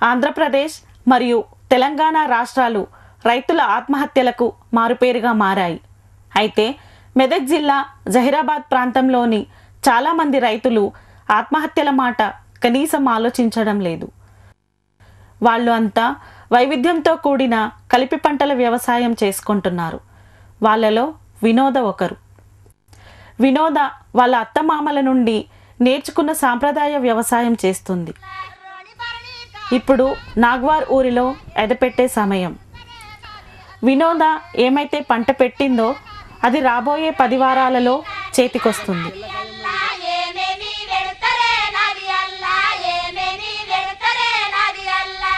ఆంధ్రప్రదేశ్ మరియు తెలంగాణ రాష్ట్రాలు రైతుల ఆత్మహత్యలకు మారుపేరుగా మారాయి అయితే మెదక్ జిల్లా జహీరాబాద్ ప్రాంతంలోని చాలామంది రైతులు ఆత్మహత్యల మాట కనీసం ఆలోచించడం లేదు వాళ్ళు అంతా వైవిధ్యంతో కూడిన కలిపి పంటల వ్యవసాయం చేసుకుంటున్నారు వాళ్ళలో వినోద ఒకరు వినోద వాళ్ళ అత్తమామల నుండి నేర్చుకున్న సాంప్రదాయ వ్యవసాయం చేస్తుంది ఇప్పుడు నాగ్వార్ ఊరిలో ఎదపెట్టే సమయం వినోద ఏమైతే పంట పెట్టిందో అది రాబోయే పది వారాలలో చేతికొస్తుంది ఏమేమి వెడతరే నాది అల్లా ఏమేమి వెడతరే నాది అల్లా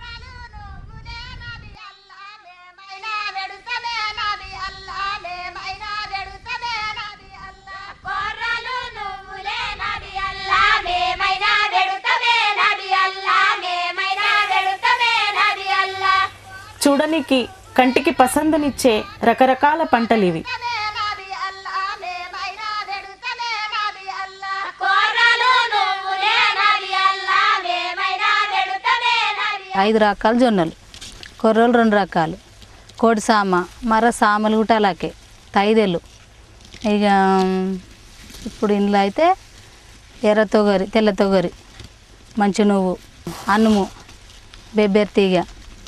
మేమైనా వెడుతమే నాది అల్లా మేమైనా వెడుతమే నాది అల్లా కొర్రలు నువ్వులే నాది అల్లా మేమైనా వెడుతమే నాది అల్లా మేమైనా వెడుతమే నాది అల్లా చూడనికి కంటికి పసందునిచ్చే రకరకాల పంటలివి నాది అల్లా మేమైనా వెడుతమే నాది అల్లా కొర్రలు నువ్వులే నాది అల్లా మేమైనా వెడుతమే నాది ఐదు రకాల జొన్నలు కొర్రలు రెండు రకాలు కోడి సామ మర సామలు కూడా అలాగే తైదెలు ఇక ఇప్పుడు ఇందులో అయితే ఎర్ర తొగరి తెల్ల తొగరి మంచి నువ్వు అన్నము బెబ్బెర్ తీగ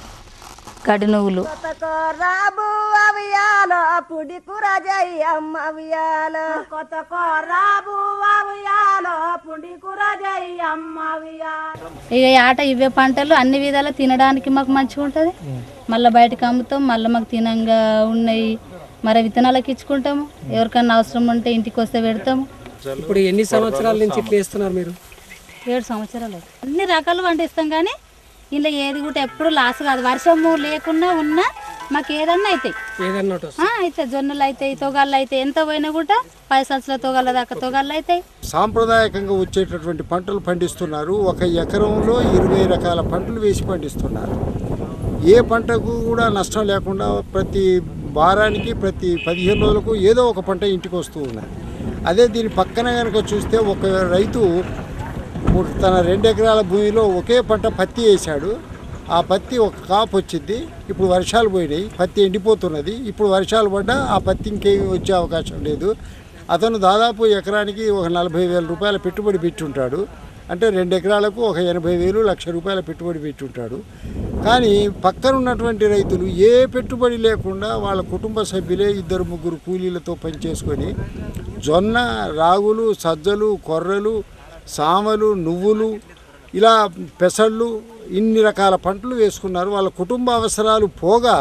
గడ్డి నువ్వులు రాబు అవియాలో పుడి కూర జయ్యమ్మ అవియాలో కొత్త రాబు అవియాలో పుడి కూర జయ్యమ్మ అవియాలో ఇక ఈ ఆట ఇవే పంటలు అన్ని విధాలు తినడానికి మాకు మంచిగా ఉంటుంది మళ్ళీ బయటకు అమ్ముతాం మళ్ళీ మాకు తినంగా ఉన్నాయి మరి విత్తనాలకు ఇచ్చుకుంటాము ఎవరికన్నా అవసరం ఉంటే ఇంటికి వస్తే పెడతాము ఇప్పుడు ఎన్ని సంవత్సరాల నుంచి ఇట్లా చేస్తున్నారు మీరు ఏడు సంవత్సరాలు అవుతుంది. అన్ని రకాలు పండిస్తాం కానీ ఇంట్లో ఏది కూడా ఎప్పుడు లాస్ కాదు వర్షము లేకున్నా ఉన్నా మాకు ఏదన్నా అవుతాయి ఏదన్నా ఒకటి వస్తుంది. ఆ, అయితే జొన్నలు అవుతాయి తొగాళ్ళు అవుతాయి ఎంత పోయినా కూడా పది సంవత్సరాల తొగాళ్ళ దాకా తొగాళ్ళు అవుతాయి సాంప్రదాయకంగా వచ్చేటటువంటి పంటలు పండిస్తున్నారు ఒక ఎకరంలో ఇరవై రకాల పంటలు వేసి పండిస్తున్నారు ఏ పంటకు కూడా నష్టం లేకుండా ప్రతి వారానికి ప్రతి పదిహేను రోజులకు ఏదో ఒక పంట ఇంటికి వస్తూ ఉన్నది అదే దీని పక్కన కనుక చూస్తే ఒక రైతు ఇప్పుడు తన రెండు ఎకరాల భూమిలో ఒకే పంట పత్తి వేశాడు ఆ పత్తి ఒక కాపు వచ్చింది ఇప్పుడు వర్షాలు పోయినాయి పత్తి ఎండిపోతున్నది ఇప్పుడు వర్షాలు పడ్డా ఆ పత్తి ఇంకేమి వచ్చే అవకాశం లేదు అతను దాదాపు ఎకరానికి ఒక నలభై వేల రూపాయల పెట్టుబడి పెట్టి ఉంటాడు అంటే రెండు ఎకరాలకు ఒక ఎనభై వేలు లక్ష రూపాయల పెట్టుబడి పెట్టి ఉంటాడు కానీ పక్కన ఉన్నటువంటి రైతులు ఏ పెట్టుబడి లేకుండా వాళ్ళ కుటుంబ సభ్యులే ఇద్దరు ముగ్గురు కూలీలతో పనిచేసుకొని జొన్న రాగులు సజ్జలు కొర్రలు సామలు నువ్వులు ఇలా పెసళ్ళు ఇన్ని రకాల పంటలు వేసుకున్నారు వాళ్ళ కుటుంబ అవసరాలు పోగా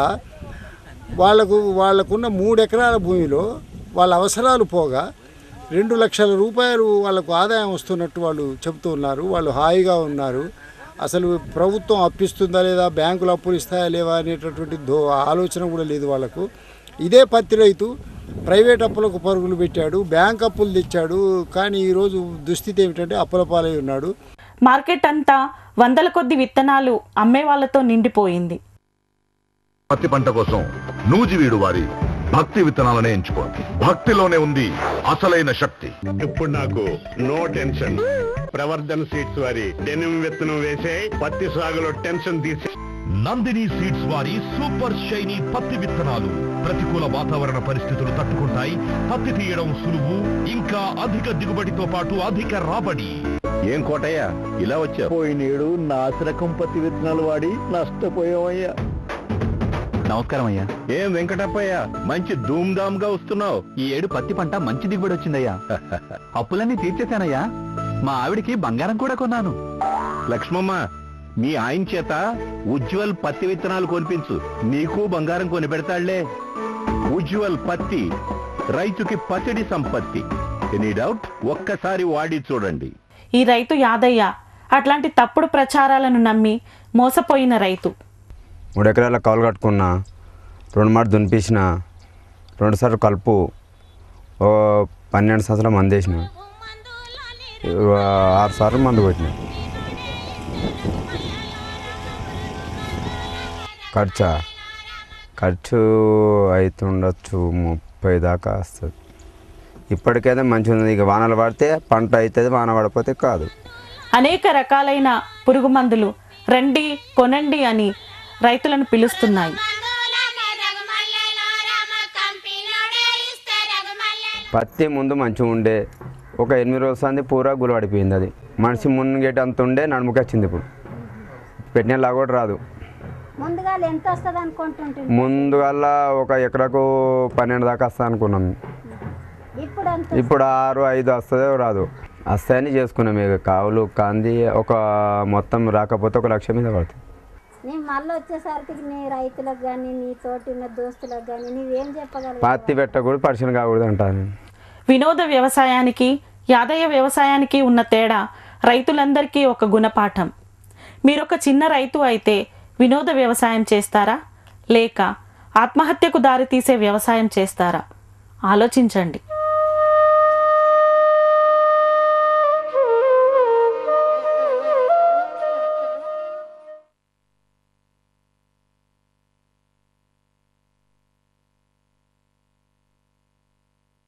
వాళ్ళకు వాళ్ళకున్న మూడు ఎకరాల భూమిలో వాళ్ళ అవసరాలు పోగా రెండు లక్షల రూపాయలు వాళ్ళకు ఆదాయం వస్తున్నట్టు వాళ్ళు చెబుతూ ఉన్నారు వాళ్ళు హాయిగా ఉన్నారు అసలు ప్రభుత్వం అప్పిస్తుందా లేదా బ్యాంకులు అప్పులు ఇస్తాయా లేవా అనేటటువంటి దో ఆలోచన కూడా లేదు వాళ్ళకు ఇదే పత్తి రైతు ప్రైవేట్ అప్పులకు పరుగులు పెట్టాడు బ్యాంక్ అప్పులు తెచ్చాడు కానీ ఈరోజు దుస్థితి ఏమిటంటే అప్పుల పాలై ఉన్నాడు మార్కెట్ అంతా వందల కొద్ది విత్తనాలు అమ్మే వాళ్ళతో నిండిపోయింది పత్తి పంట కోసం నూజివీడు వారి భక్తి విత్తనాలనే ఎంచుకోండి భక్తిలోనే ఉంది అసలైన శక్తి ఇప్పుడు నాకు నో టెన్షన్ ప్రవర్ధన్ సీట్స్ వారి డెనిమ్ విత్తనం వేసే పత్తి సాగులో టెన్షన్ తీసే నందిని సీడ్స్ వారి సూపర్ షైనీ పత్తి విత్తనాలు ప్రతికూల వాతావరణ పరిస్థితులు తట్టుకుంటాయి పత్తి తీయడం సులువు ఇంకా అధిక దిగుబడితో పాటు అధిక రాబడి ఏం కోటయ్య ఇలా వచ్చా పోయినేడు నాసిరకం పత్తి విత్తనాలు వాడి నష్టపోయావయ్యా నమస్కారం అయ్యా ఏం వెంకటప్పయ్య మంచి ధూమ్ ధామ్ గా వస్తున్నావు ఈ ఏడు పత్తి పంట మంచి దిగుబడి వచ్చిందయ్యా అప్పులన్నీ తీర్చేశానయ్యా మా ఆవిడికి బంగారం కూడా కొన్నాను లక్ష్మమ్మ మీ ఆయన చేత ఉజ్వల్ పత్తి విత్తనాలు కొనిపించు నీకు బంగారం కొని పెడతాళ్లే ఉజ్వల్ పత్తి రైతుకి పసిడి సంపత్తి ఎనీ డౌట్ ఒక్కసారి వాడి చూడండి ఈ రైతు యాదయ్య అట్లాంటి తప్పుడు ప్రచారాలను నమ్మి మోసపోయిన రైతు మూడు ఎకరాల కౌలు కట్టుకున్నా రెండు మాట దునిపించిన రెండుసార్లు కలుపు ఓ పన్నెండు సంవత్సరాలు మంది వేసిన ఆరు సార్లు మందు కొట్టిన ఖర్చా ఖర్చు అవుతుండొచ్చు ముప్పై దాకా వస్తుంది ఇప్పటికైతే మంచిగా ఉంది ఇక వానలు పడితే పంట అవుతుంది వాన పడిపోతే కాదు అనేక రకాలైన పురుగు మందులు రండి కొనండి అని రైతులను పిలుస్తున్నాయి పత్తి ముందు మంచిగా ఉండే ఒక ఎనిమిది రోజుల సంది పూరా గులపడిపోయింది అది మనిషి మునిగేట అంత ఉండే నడుముకి వచ్చింది ఇప్పుడు పెట్టినలా కూడా రాదు ముందుగా ఎంత వస్తుంది అనుకుంటుంటుంది ముందుగల్లా ఒక ఎకరకు పన్నెండు దాకా వస్తా అనుకున్నాం ఇప్పుడు అంత ఇప్పుడు ఆరు ఐదు వస్తుందో రాదు వస్తాయని చేసుకున్నాం ఇక కావులు కాంది ఒక మొత్తం రాకపోతే ఒక లక్ష మీద పడుతుంది నేను మళ్ళీ వచ్చేసరికి నీ రైతులకు కానీ నీ తోటి ఉన్న దోస్తులకు కానీ నీవేం చెప్పగలవు పత్తి పెట్టకూడదు పరిచయం కాకూడదు అంటాను వినోద వ్యవసాయానికి యాదయ్య వ్యవసాయానికి ఉన్న తేడా రైతులందరికీ ఒక గుణపాఠం మీరొక చిన్న రైతు అయితే వినోద వ్యవసాయం చేస్తారా లేక ఆత్మహత్యకు దారితీసే వ్యవసాయం చేస్తారా ఆలోచించండి